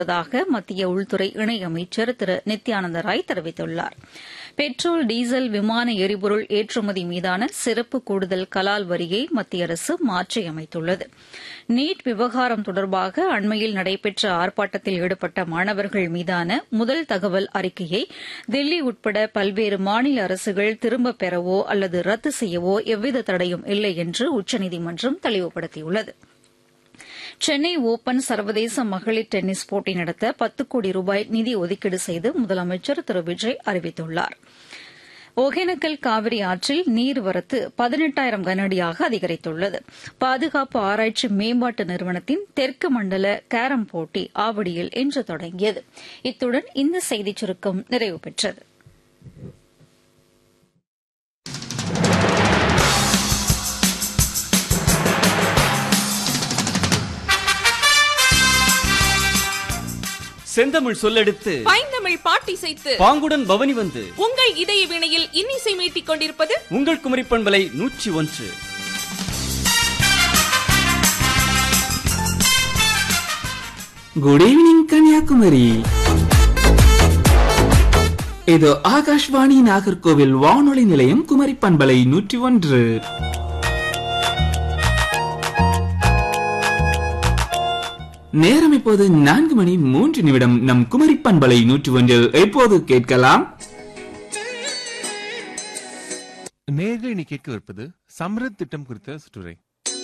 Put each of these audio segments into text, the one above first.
உள்ளதாக மத்திய உள்துறை இணையமைச்சர் திரு நித்யானந்த ராய் தெரிவித்துள்ளார் பெட்ரோல் டீசல் விமான எரிபொருள் ஏற்றுமதி மீதான சிறப்பு கூடுதல் கலால் வரியை மத்திய அரசு மாற்றியமைத்துள்ளது நீட் விவகாரம் தொடர்பாக அண்மையில் நடைபெற்ற ஆர்ப்பாட்டத்தில் ஈடுபட்ட மாணவர்கள் மீதான முதல் தகவல் அறிக்கையை தில்லி உட்பட பல்வேறு மாநில அரசுகள் திரும்பப் பெறவோ அல்லது ரத்து செய்யவோ எவ்வித தடையும் இல்லை என்று உச்சநீதிமன்றம் தெளிவுபடுத்தியுள்ளது சென்னை ஓபன் சர்வதேச மகளிர் டென்னிஸ் போட்டி நடத்த பத்து கோடி ரூபாய் நிதி ஒதுக்கீடு செய்து முதலமைச்சர் திரு விஜய் அறிவித்துள்ளார் ஒகேனக்கல் காவிரி ஆற்றில் நீர்வரத்து பதினெட்டாயிரம் கனஅடியாக அதிகரித்துள்ளது பாதுகாப்பு ஆராய்ச்சி மேம்பாட்டு நிறுவனத்தின் தெற்கு மண்டல கேரம் போட்டி ஆவடியில் இன்று தொடங்கியது இத்துடன் இந்த செய்திச் சுருக்கம் நிறைவு பெற்றது செந்தமிழ் சொல்லெடுத்து பைந்தமிழ் பாட்டி செய்து பாங்குடன் பவனி வந்து உங்கள் இதய வினையில் இன்னிசை மீட்டிக் கொண்டிருப்பது உங்கள் குமரி பண்பலை நூற்றி ஒன்று ಗುಡ್ ಈವ್ನಿಂಗ್ ಕನ್ಯಾಕುಮಾರಿ இது ஆகாஷ்வாணி நாகர்கோவில் வானொலி நிலையம் குமரி பண்பலை நூற்றி ஒன்று நேரம் இப்போது நான்கு மணி மூன்று நிமிடம் நம் குமரி பண்பலை நூற்றி ஒன்றில் எப்போது கேட்கலாம் நேர்கள் இனி கேட்கவிருப்பது சம்ரத் திட்டம் குறித்த சுற்றுரை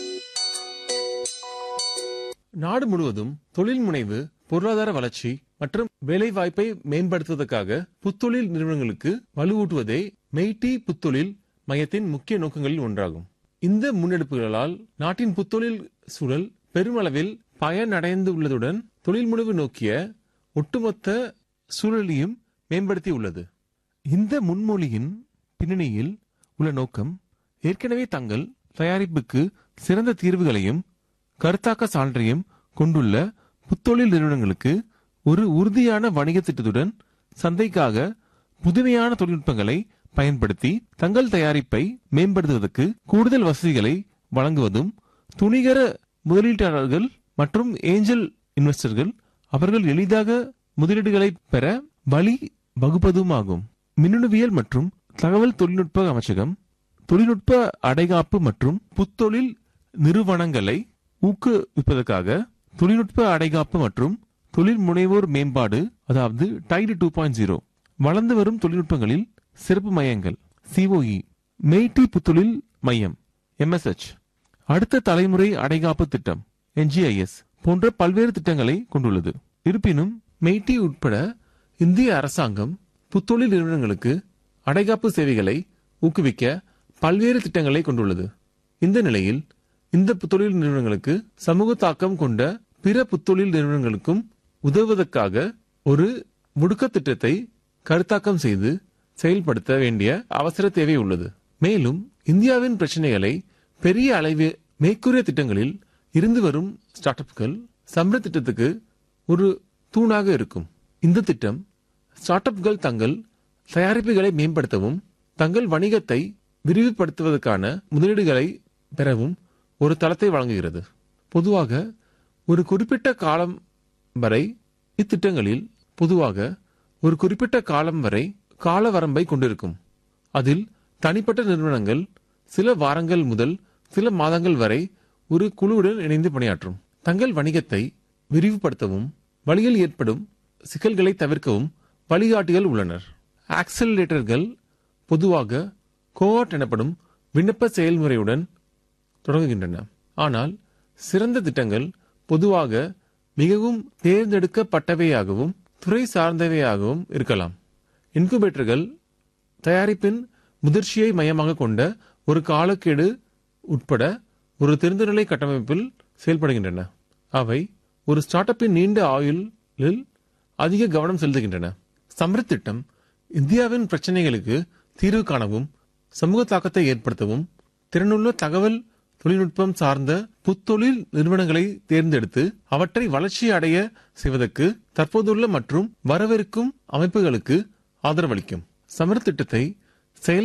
நாடு முழுவதும் தொழில் முனைவு பொருளாதார வளர்ச்சி மற்றும் வேலை வாய்ப்பை மேம்படுத்துவதற்காக புத்தொழில் நிறுவனங்களுக்கு வலுவூட்டுவதே மெய்டி புத்தொழில் மையத்தின் முக்கிய நோக்கங்களில் ஒன்றாகும் இந்த முன்னெடுப்புகளால் நாட்டின் புத்தொழில் சூழல் பெருமளவில் பயனடைந்து உள்ளதுடன் தொழில் முனைவு நோக்கிய ஒட்டுமொத்த சூழலையும் மேம்படுத்தி உள்ளது இந்த முன்மொழியின் பின்னணியில் உள்ள நோக்கம் ஏற்கனவே தங்கள் தயாரிப்புக்கு சிறந்த தீர்வுகளையும் கருத்தாக்க சான்றையும் கொண்டுள்ள புத்தொழில் நிறுவனங்களுக்கு ஒரு உறுதியான வணிக திட்டத்துடன் சந்தைக்காக புதுமையான தொழில்நுட்பங்களை பயன்படுத்தி தங்கள் தயாரிப்பை மேம்படுத்துவதற்கு கூடுதல் வசதிகளை வழங்குவதும் துணிகர முதலீட்டாளர்கள் மற்றும் ஏஞ்சல் இன்வெஸ்டர்கள் அவர்கள் எளிதாக முதலீடுகளை பெற வழி வகுப்பதுமாகும் மின்னணுவியல் மற்றும் தகவல் தொழில்நுட்ப அமைச்சகம் தொழில்நுட்ப அடைகாப்பு மற்றும் புத்தொழில் நிறுவனங்களை ஊக்குவிப்பதற்காக தொழில்நுட்ப அடைகாப்பு மற்றும் தொழில் முனைவோர் மேம்பாடு அதாவது டைடு டூ பாயிண்ட் ஜீரோ வளர்ந்து வரும் தொழில்நுட்பங்களில் சிறப்பு மையங்கள் சிஓஇ மெய்டி புத்தொழில் மையம் எம்எஸ்எச் அடுத்த தலைமுறை அடைகாப்பு திட்டம் என்ஜிஐஎஸ் போன்ற பல்வேறு திட்டங்களை கொண்டுள்ளது இருப்பினும் மெய்டி உட்பட இந்திய அரசாங்கம் புத்தொழில் நிறுவனங்களுக்கு அடைகாப்பு சேவைகளை ஊக்குவிக்க பல்வேறு திட்டங்களை கொண்டுள்ளது இந்த நிலையில் இந்த புத்தொழில் நிறுவனங்களுக்கு சமூக தாக்கம் கொண்ட பிற புத்தொழில் நிறுவனங்களுக்கும் உதவுவதற்காக ஒரு முடுக்க திட்டத்தை கருத்தாக்கம் செய்து செயல்படுத்த வேண்டிய அவசர தேவை உள்ளது மேலும் இந்தியாவின் பிரச்சனைகளை பெரிய அளவு மேற்கூறிய திட்டங்களில் இருந்து வரும் ஸ்டார்ட் அப்கள் சம்பள திட்டத்துக்கு ஒரு தூணாக இருக்கும் இந்த திட்டம் ஸ்டார்ட் அப்கள் தங்கள் தயாரிப்புகளை மேம்படுத்தவும் தங்கள் வணிகத்தை விரிவுபடுத்துவதற்கான முதலீடுகளை பெறவும் ஒரு தளத்தை வழங்குகிறது பொதுவாக ஒரு குறிப்பிட்ட காலம் வரை இத்திட்டங்களில் பொதுவாக ஒரு குறிப்பிட்ட காலம் வரை கால வரம்பை கொண்டிருக்கும் அதில் தனிப்பட்ட நிறுவனங்கள் சில வாரங்கள் முதல் சில மாதங்கள் வரை ஒரு குழுவுடன் இணைந்து பணியாற்றும் தங்கள் வணிகத்தை விரிவுபடுத்தவும் வழியில் ஏற்படும் சிக்கல்களை தவிர்க்கவும் வழிகாட்டிகள் உள்ளனர் ஆக்சலரேட்டர்கள் பொதுவாக கோஆட் எனப்படும் விண்ணப்ப செயல்முறையுடன் தொடங்குகின்றன ஆனால் சிறந்த திட்டங்கள் பொதுவாக மிகவும் தேர்ந்தெடுக்கப்பட்டவையாகவும் துறை சார்ந்தவையாகவும் இருக்கலாம் இன்குபேட்டர்கள் தயாரிப்பின் முதிர்ச்சியை மையமாக கொண்ட ஒரு காலக்கெடு உட்பட ஒரு திறந்தநிலை கட்டமைப்பில் செயல்படுகின்றன அவை ஒரு ஸ்டார்ட் அப்பின் நீண்ட ஆயுளில் அதிக கவனம் செலுத்துகின்றன சம்ரித் திட்டம் இந்தியாவின் பிரச்சனைகளுக்கு தீர்வு காணவும் சமூக தாக்கத்தை ஏற்படுத்தவும் திறனுள்ள தகவல் தொழில்நுட்பம் சார்ந்த புத்தொழில் நிறுவனங்களை தேர்ந்தெடுத்து அவற்றை வளர்ச்சி அடைய செய்வதற்கு தற்போதுள்ள மற்றும் வரவிருக்கும் அமைப்புகளுக்கு ஆதரவளிக்கும் சமர் திட்டத்தை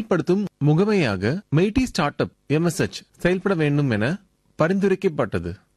செயல்படுத்தும் முகமையாக மெய்டி ஸ்டார்ட் அப் எம்எஸ்எச் செயல்பட வேண்டும் என பரிந்துரைக்கப்பட்டது